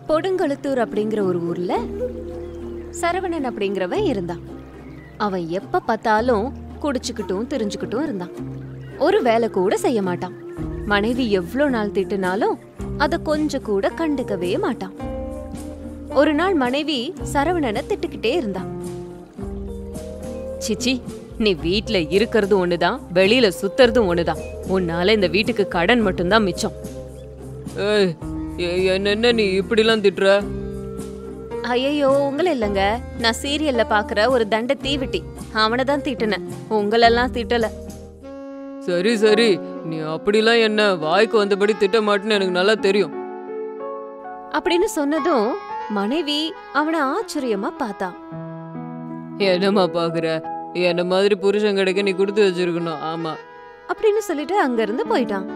கொடுங்கழுத்தூர் அப்படிங்கிற ஒரு ஊர்ல சரவணன் அப்படிங்கிறவன் இருந்தான் அவன் எப்ப பார்த்தாலும் குடிச்சுக்கிட்டும் திரிஞ்சுக்கிட்டும் இருந்தான் ஒரு வேலை கூட செய்ய மாட்டான் மனைவி எவ்வளோ நாள் திட்டுனாலும் அத கொஞ்சம் கூட கண்டுக்கவே மாட்டான் ஒரு நாள் மனைவி சரவணனை திட்டுக்கிட்டே இருந்தான் சிச்சி நீ வீட்ல இருக்கிறது ஒண்ணுதான் வெளியில சுத்துறதும் ஒண்ணுதான் உன்னால இந்த வீட்டுக்கு கடன் மட்டும்தான் மிச்சம் ஏய் எ- என்னென்ன நீ இப்படிலாம் திட்டுற ஐயோ உங்களை இல்லைங்க நான் சீரியல்ல பாக்குற ஒரு தண்ட தீவிட்டி அவனை தான் திட்டுனேன் உங்களெல்லாம் திட்டல சரி சரி நீ அப்படிலாம் என்ன வாய்க்கு வந்தபடி திட்ட மாட்டேன்னு எனக்கு நல்லா தெரியும் அப்படின்னு சொன்னதும் மனைவி அவனை ஆச்சரியமா பார்த்தா என்னம்மா பாக்குற என்ன மாதிரி புருஷன் கிடைக்க நீ கொடுத்து வச்சிருக்கணும் ஆமா அப்படின்னு சொல்லிட்டு அங்க இருந்து போயிட்டான்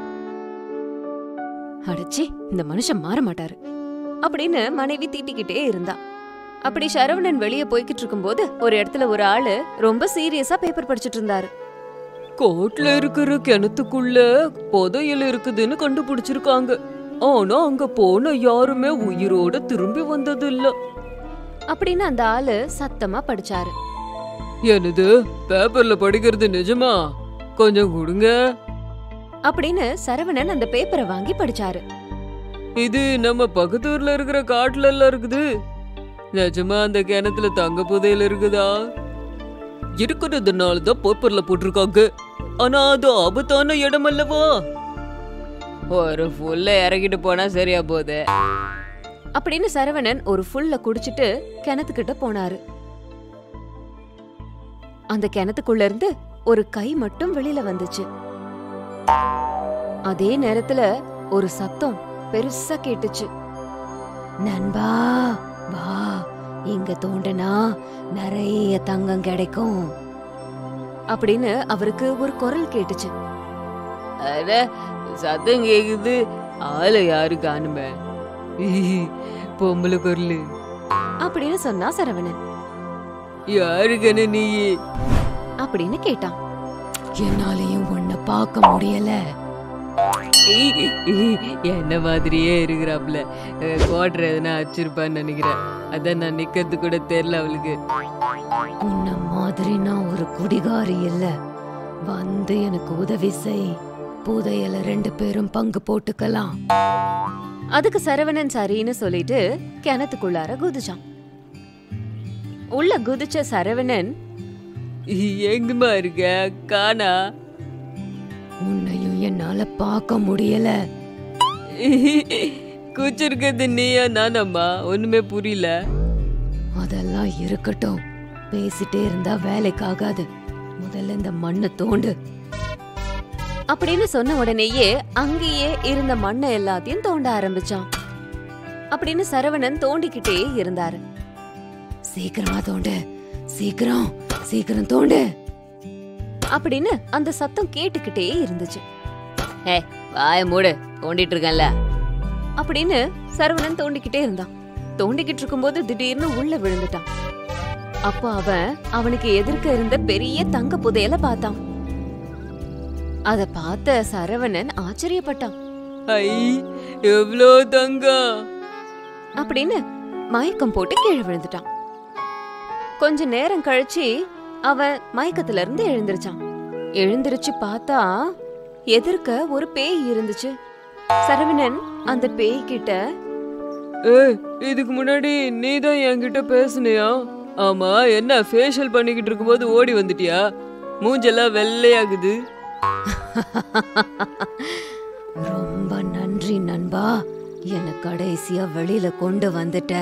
அடச்சி இந்த மனுஷன் மாற மாட்டாரு அப்படின்னு மனைவி தீட்டிக்கிட்டே இருந்தா அப்படி சரவணன் வெளியே போய்கிட்டு இருக்கும்போது ஒரு இடத்துல ஒரு ஆளு ரொம்ப சீரியஸா பேப்பர் படிச்சிட்டு இருந்தாரு கோட்ல இருக்கிற கிணத்துக்குள்ள புதையல் இருக்குதுன்னு கண்டுபிடிச்சிருக்காங்க ஆனா அங்க போன யாருமே உயிரோட திரும்பி வந்தது இல்ல அப்படின்னு அந்த ஆளு சத்தமா படிச்சாரு என்னது பேப்பர்ல படிக்கிறது நிஜமா கொஞ்சம் கொடுங்க அப்படின்னு சரவணன் அந்த பேப்பரை வாங்கி படிச்சாரு இது நம்ம பக்கத்து ஊர்ல இருக்கிற காட்டுல எல்லாம் இருக்குது நிஜமா அந்த கிணத்துல தங்க புதையல் இருக்குதா இருக்கிறதுனால தான் பேப்பர்ல போட்டிருக்காங்க ஆனா அது ஆபத்தான இடம் அல்லவா ஒரு ஃபுல்ல இறக்கிட்டு போனா சரியா போகுது அப்படின்னு சரவணன் ஒரு ஃபுல்ல குடிச்சிட்டு கிணத்துக்கிட்ட போனாரு அந்த கிணத்துக்குள்ள இருந்து ஒரு கை மட்டும் வெளியில வந்துச்சு அதே நேரத்துல ஒரு சத்தம் பெருசா கேட்டுச்சு நண்பா வா இங்க தோண்டனா நிறைய தங்கம் கிடைக்கும் அப்படின்னு அவருக்கு ஒரு குரல் கேட்டுச்சு அட சத்தம் கேக்குது ஆளை யாரு காணுமே பொம்பளை குரலு அப்படின்னு சொன்னா சரவணன் யாருக்கன்னு நீ அப்படின்னு கேட்டான் என்னாலையும் உன்னை பார்க்க முடியல என்ன மாதிரியே இருக்கிறாப்ல கோட்டர் எதுனா அடிச்சிருப்பான்னு நினைக்கிறேன் அதான் நான் நிக்கிறது கூட தெரியல அவளுக்கு உன்ன மாதிரி நான் ஒரு குடிகாரி இல்ல வந்து எனக்கு உதவி செய் புதையல ரெண்டு பேரும் பங்கு போட்டுக்கலாம் அதுக்கு சரவணன் சரின்னு சொல்லிட்டு கிணத்துக்குள்ளார குதிச்சான் உள்ள குதிச்ச சரவணன் எங்கம்மா இருக்க காணா உன்னையும் என்னால பார்க்க முடியல கூச்சிருக்கிறது நீயா நானம்மா ஒண்ணுமே புரியல அதெல்லாம் இருக்கட்டும் பேசிட்டே இருந்தா வேலைக்கு ஆகாது முதல்ல இந்த மண்ணை தோண்டு அப்படின்னு சொன்ன உடனேயே அங்கேயே இருந்த மண்ணை எல்லாத்தையும் தோண்ட ஆரம்பிச்சான் அப்படின்னு சரவணன் தோண்டிக்கிட்டே இருந்தாரு சீக்கிரமா தோண்டு சீக்கிரம் சீக்கிரம் தோண்டு அப்படின்னு அந்த சத்தம் கேட்டுக்கிட்டே இருந்துச்சு ஏ வாய மூடு தோண்டிட்டு இருக்கேன்ல அப்படின்னு சரவணன் தோண்டிக்கிட்டே இருந்தான் தோண்டிக்கிட்டு இருக்கும்போது திடீர்னு உள்ள விழுந்துட்டான் அப்போ அவன் அவனுக்கு எதிர்க்க இருந்த பெரிய தங்க புதையல பார்த்தான் அத பார்த்த சரவணன் ஆச்சரியப்பட்டான் ஐ எவ்வளோ தங்கம் அப்படின்னு மயக்கம் போட்டு கீழே விழுந்துட்டான் கொஞ்ச நேரம் கழிச்சு அவன் மயக்கத்துல இருந்து எழுந்திருச்சான் எழுந்திருச்சு பார்த்தா எதிர்க்க ஒரு பேய் இருந்துச்சு சரவணன் அந்த பேய் கிட்ட ஏய் இதுக்கு முன்னாடி நீ தான் என்கிட்ட பேசுனியா ஆமா என்ன ஃபேஷியல் பண்ணிக்கிட்டு இருக்கும்போது ஓடி வந்துட்டியா மூஞ்செல்லாம் வெள்ளையாகுது ரொம்ப நன்றி நண்பா என்ன கடைசியா வெளியில கொண்டு வந்துட்ட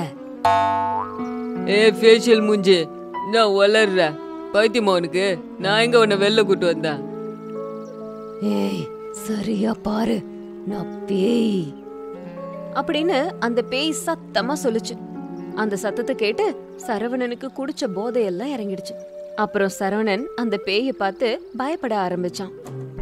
ஏ ஃபேஷியல் மூஞ்சி நான் வளர்ற பைத்தியமா உனக்கு நான் எங்க உன்னை வெளில கூட்டு வந்தேன் ஏய் சரியா பாரு நான் பேய் அப்படின்னு அந்த பேய் சத்தமா சொல்லுச்சு அந்த சத்தத்தை கேட்டு சரவணனுக்கு குடிச்ச போதையெல்லாம் இறங்கிடுச்சு அப்புறம் சரவணன் அந்த பேயை பார்த்து பயப்பட ஆரம்பிச்சான்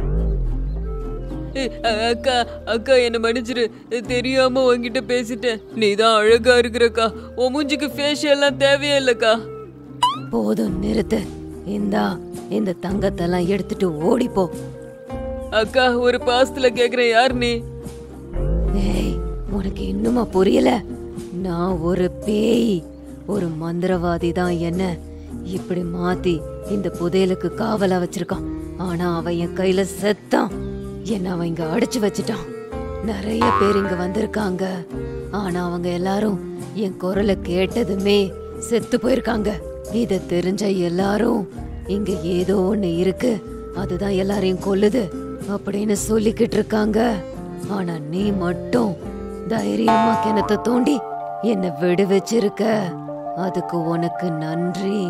ஏய், அ- அக்கா அக்கா என்ன மன்னிச்சிரு தெரியாம உன்கிட்ட பேசிட்டேன் நீ தான் அழகா இருக்கிறக்கா உன் மூஞ்சிக்கு ஃபேஷியல்லாம் தேவையே இல்லக்கா போதும் நிறுத்து இந்தா இந்த தங்கத்தெல்லாம் எடுத்துட்டு ஓடிப்போ அக்கா ஒரு பாசத்துல கேக்குறேன் யார் நீ ஏய் உனக்கு இன்னுமா புரியல நான் ஒரு பேய் ஒரு மந்திரவாதி தான் என்ன இப்படி மாத்தி இந்த புதையலுக்கு காவலா வச்சிருக்கான் ஆனா அவன் என் கையில செத்தான் என்ன அவன் இங்க அடைச்சு வச்சிட்டான் நிறைய பேர் இங்க வந்திருக்காங்க ஆனா அவங்க எல்லாரும் என் குரலை கேட்டதுமே செத்து போயிருக்காங்க இத தெரிஞ்ச எல்லாரும் இங்க ஏதோ ஒண்ணு இருக்கு அதுதான் எல்லாரையும் கொல்லுது அப்படின்னு சொல்லிக்கிட்டு இருக்காங்க ஆனா நீ மட்டும் தைரியமா கிணத்தை தோண்டி என்ன விடு வச்சிருக்க அதுக்கு உனக்கு நன்றி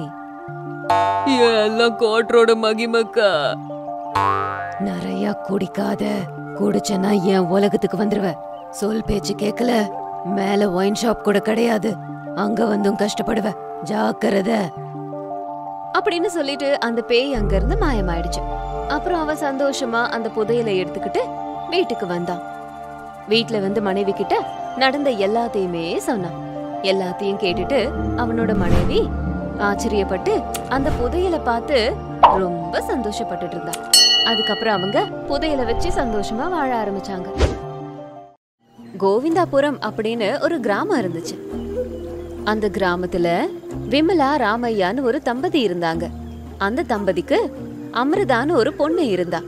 எல்லாம் கோட்டரோட மகிமக்கா நிறைய குடிக்காத குடிச்சனா என் உலகத்துக்கு வந்துருவ சொல் பேச்சு கேக்கல மேல ஒயின் ஷாப் கூட கிடையாது அங்க வந்தும் கஷ்டப்படுவ ஜாக்கிரத அப்படின்னு சொல்லிட்டு அந்த பேய் அங்க இருந்து மாயமாயிடுச்சு அப்புறம் அவ சந்தோஷமா அந்த புதையலை எடுத்துக்கிட்டு வீட்டுக்கு வந்தான் வீட்ல வந்து மனைவி கிட்ட நடந்த எல்லாத்தையுமே சொன்னான் எல்லாத்தையும் கேட்டுட்டு அவனோட மனைவி ஆச்சரியப்பட்டு அந்த புதையலை பார்த்து ரொம்ப சந்தோஷப்பட்டுட்டு இருந்தா அதுக்கப்புறம் அவங்க புதையலை வச்சு சந்தோஷமா வாழ ஆரம்பிச்சாங்க கோவிந்தாபுரம் அப்படின்னு ஒரு கிராமம் இருந்துச்சு அந்த கிராமத்துல விமலா ராமையான்னு ஒரு தம்பதி இருந்தாங்க அந்த தம்பதிக்கு அமிர்தான்னு ஒரு பொண்ணு இருந்தா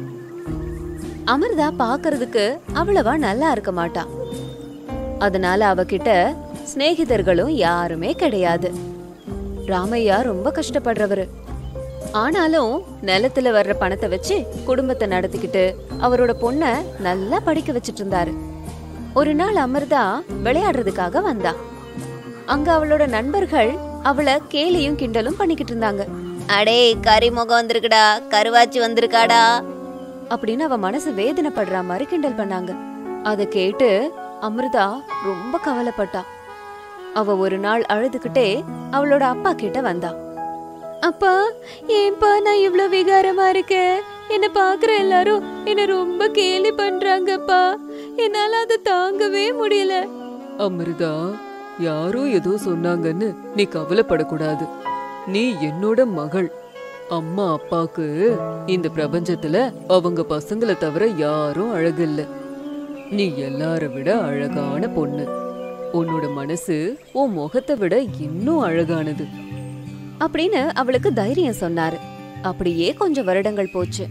அமிர்தா பாக்குறதுக்கு அவ்வளவா நல்லா இருக்க மாட்டா அதனால அவகிட்ட சிநேகிதர்களும் யாருமே கிடையாது ராமையா ரொம்ப கஷ்டப்படுறவரு ஆனாலும் நிலத்துல வர்ற பணத்தை வச்சு குடும்பத்தை நடத்திக்கிட்டு அவரோட பொண்ண நல்லா படிக்க வச்சிட்டு இருந்தாரு ஒரு நாள் அமிர்தா விளையாடுறதுக்காக வந்தா அங்க அவளோட நண்பர்கள் அவளை கேலியும் கிண்டலும் பண்ணிக்கிட்டு இருந்தாங்க அடே கரிமுகம் வந்திருக்குடா கருவாச்சி வந்திருக்காடா அப்படின்னு அவ மனசு வேதனைப்படுற மாதிரி கிண்டல் பண்ணாங்க அத கேட்டு அமிர்தா ரொம்ப கவலைப்பட்டா அவ ஒரு நாள் அழுதுகிட்டே அவளோட அப்பா கிட்ட வந்தா அப்பா ஏன்பா நான் இவ்ளோ விகாரமா இருக்கேன் என்ன பாக்குற எல்லாரும் என்ன ரொம்ப கேலி பண்றாங்கப்பா என்னால அதை தாங்கவே முடியல அமிர்தா யாரோ ஏதோ சொன்னாங்கன்னு நீ கவலைப்படக்கூடாது நீ என்னோட மகள் அம்மா அப்பாக்கு இந்த பிரபஞ்சத்துல அவங்க பசங்களை தவிர யாரும் அழகில்ல நீ எல்லார விட அழகான பொண்ணு உன்னோட மனசு உன் முகத்தை விட இன்னும் அழகானது அப்படின்னு அவளுக்கு தைரியம் சொன்னாரு அப்படியே கொஞ்சம் வருடங்கள் போச்சு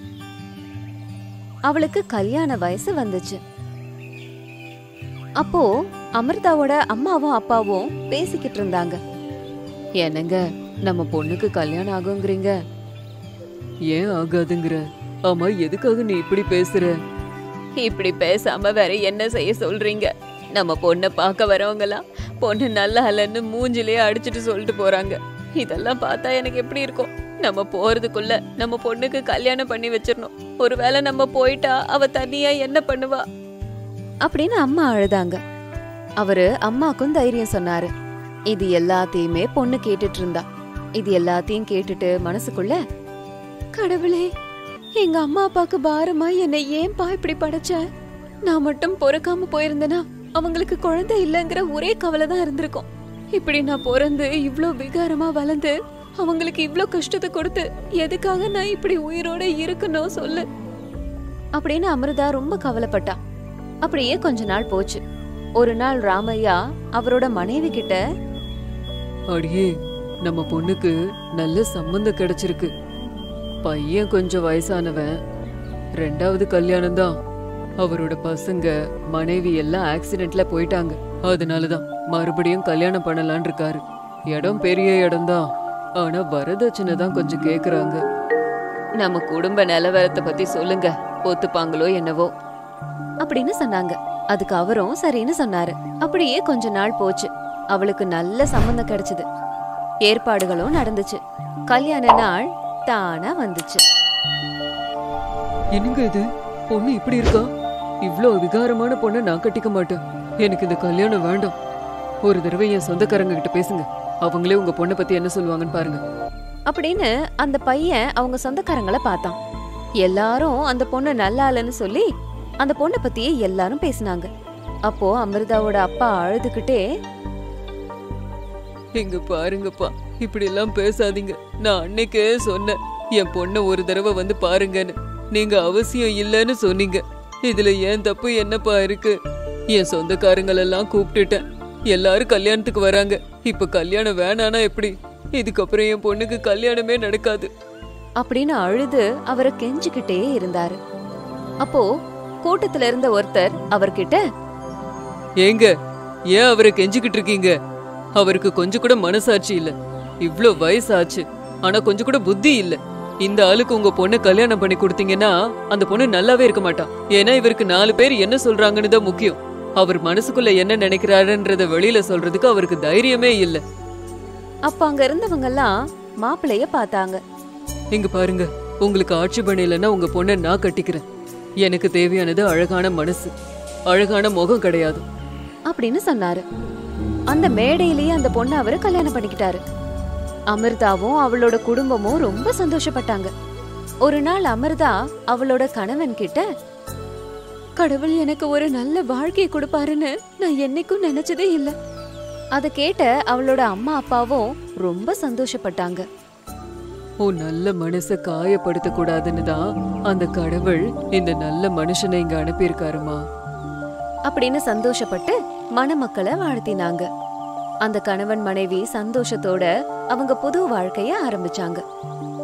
அவளுக்கு கல்யாண வயசு வந்துச்சு அப்போ அமிர்தாவோட அம்மாவும் அப்பாவும் பேசிக்கிட்டு இருந்தாங்க என்னங்க நம்ம பொண்ணுக்கு கல்யாணம் ஆகுங்கிறீங்க ஏன் ஆகாதுங்கிற ஆமா எதுக்காக நீ இப்படி பேசுற இப்படி பேசாம வேற என்ன செய்ய சொல்றீங்க நம்ம பொண்ணை பார்க்க வரவங்கலாம் பொண்ணு நல்லா இல்லைன்னு மூஞ்சிலே அடிச்சிட்டு சொல்லிட்டு போறாங்க இதெல்லாம் பார்த்தா எனக்கு எப்படி இருக்கும் நம்ம போறதுக்குள்ள நம்ம பொண்ணுக்கு கல்யாணம் பண்ணி வச்சிடணும் ஒருவேளை நம்ம போயிட்டா அவ தனியா என்ன பண்ணுவா அப்படின்னு அம்மா அழுதாங்க அவரு அம்மாக்கும் தைரியம் சொன்னாரு இது எல்லாத்தையுமே பொண்ணு கேட்டுட்டு இருந்தா இது எல்லாத்தையும் கேட்டுட்டு மனசுக்குள்ள கடவுளே எங்க அம்மா அப்பாக்கு பாரமா என்னை ஏன்பா இப்படி படைச்ச நான் மட்டும் பொறுக்காம போயிருந்தேனா அவங்களுக்கு குழந்தை இல்லைங்கிற ஒரே கவலை தான் இருந்திருக்கும் இப்படி நான் பிறந்து இவ்ளோ விகாரமா வளர்ந்து அவங்களுக்கு இவ்ளோ கஷ்டத்தை கொடுத்து எதுக்காக நான் இப்படி உயிரோட இருக்கணும் சொல்லு அப்படின்னு அமிர்தா ரொம்ப கவலைப்பட்டா அப்படியே கொஞ்ச நாள் போச்சு ஒரு நாள் ராமையா அவரோட மனைவி கிட்ட அடியே நம்ம பொண்ணுக்கு நல்ல சம்பந்தம் கிடைச்சிருக்கு பையன் கொஞ்சம் வயசானவன் ரெண்டாவது கல்யாணம் தான் அவரோட பசங்க மனைவி எல்லாம் ஆக்சிடென்ட்ல போயிட்டாங்க அதனாலதான் மறுபடியும் கல்யாணம் பண்ணலான் இருக்காரு இடம் பெரிய இடம்தான் ஆனா வரதட்சணை தான் கொஞ்சம் கேக்குறாங்க நம்ம குடும்ப நிலவரத்தை பத்தி சொல்லுங்க ஒத்துப்பாங்களோ என்னவோ அப்படின்னு சொன்னாங்க அதுக்கு அவரும் சரின்னு சொன்னாரு அப்படியே கொஞ்ச நாள் போச்சு அவளுக்கு நல்ல சம்மந்தம் கிடைச்சது ஏற்பாடுகளும் நடந்துச்சு கல்யாண நாள் தானா வந்துச்சு என்னங்க இது பொண்ணு இப்படி இருக்கா இவ்ளோ விகாரமான பொண்ணை நான் கட்டிக்க மாட்டேன் எனக்கு இந்த கல்யாணம் வேண்டாம் ஒரு தடவை என் சொந்தக்காரங்க கிட்ட பேசுங்க அவங்களே உங்க பொண்ணை பத்தி என்ன சொல்லுவாங்கன்னு பாருங்க அப்படின்னு அந்த பையன் அவங்க சொந்தக்காரங்கள பார்த்தான் எல்லாரும் அந்த பொண்ணு நல்லா இல்லைன்னு சொல்லி அந்த பொண்ணை பத்தியே எல்லாரும் பேசினாங்க அப்போ அமிர்தாவோட அப்பா அழுதுகிட்டே இங்க பாருங்கப்பா இப்படி எல்லாம் பேசாதீங்க நான் அன்னைக்கே சொன்னேன் என் பொண்ணை ஒரு தடவை வந்து பாருங்கன்னு நீங்க அவசியம் இல்லைன்னு சொன்னீங்க இதுல ஏன் தப்பு என்னப்பா இருக்கு என் சொந்தக்காரங்களெல்லாம் கூப்பிட்டுட்டேன் எல்லாரும் கல்யாணத்துக்கு வராங்க இப்ப கல்யாணம் வேணானா எப்படி இதுக்கப்புறம் என் பொண்ணுக்கு கல்யாணமே நடக்காது அப்படின்னு அழுது அவரை கெஞ்சிக்கிட்டே இருந்தாரு அப்போ கூட்டத்துல இருந்த ஒருத்தர் அவர்கிட்ட ஏங்க ஏன் அவரை கெஞ்சிக்கிட்டு இருக்கீங்க அவருக்கு கொஞ்சம் கூட மனசாட்சி இல்ல இவ்ளோ வயசாச்சு ஆனா கொஞ்சம் கூட புத்தி இல்ல இந்த ஆளுக்கு உங்க பொண்ணு கல்யாணம் பண்ணி கொடுத்தீங்கன்னா அந்த பொண்ணு நல்லாவே இருக்க மாட்டான் ஏன்னா இவருக்கு நாலு பேர் என்ன சொல்றாங்கன்னு தான் முக்கியம் அவர் மனசுக்குள்ள என்ன நினைக்கிறாருன்றத வெளியில சொல்றதுக்கு அவருக்கு தைரியமே இல்ல அப்ப அங்க இருந்தவங்க எல்லாம் மாப்பிளைய பார்த்தாங்க இங்க பாருங்க உங்களுக்கு ஆட்சி பண்ணலைன்னா உங்க பொண்ணை நான் கட்டிக்கிறேன் எனக்கு தேவையானது அழகான மனசு அழகான முகம் கிடையாது அப்படின்னு சொன்னாரு அந்த மேடையிலேயே அந்த பொண்ணை அவரு கல்யாணம் பண்ணிக்கிட்டாரு அமிர்தாவும் அவளோட குடும்பமும் ரொம்ப சந்தோஷப்பட்டாங்க ஒரு நாள் அமிர்தா அவளோட கணவன் கிட்ட கடவுள் எனக்கு ஒரு நல்ல வாழ்க்கையை கொடுப்பாருன்னு நான் என்னைக்கும் நினைச்சதே இல்ல அத கேட்ட அவளோட அம்மா அப்பாவும் ரொம்ப சந்தோஷப்பட்டாங்க உன் நல்ல மனச காயப்படுத்த கூடாதுன்னு தான் அந்த கடவுள் இந்த நல்ல மனுஷனை இங்க அனுப்பியிருக்காருமா அப்படின்னு சந்தோஷப்பட்டு மணமக்களை வாழ்த்தினாங்க அந்த கணவன் மனைவி சந்தோஷத்தோட அவங்க புது வாழ்க்கைய ஆரம்பிச்சாங்க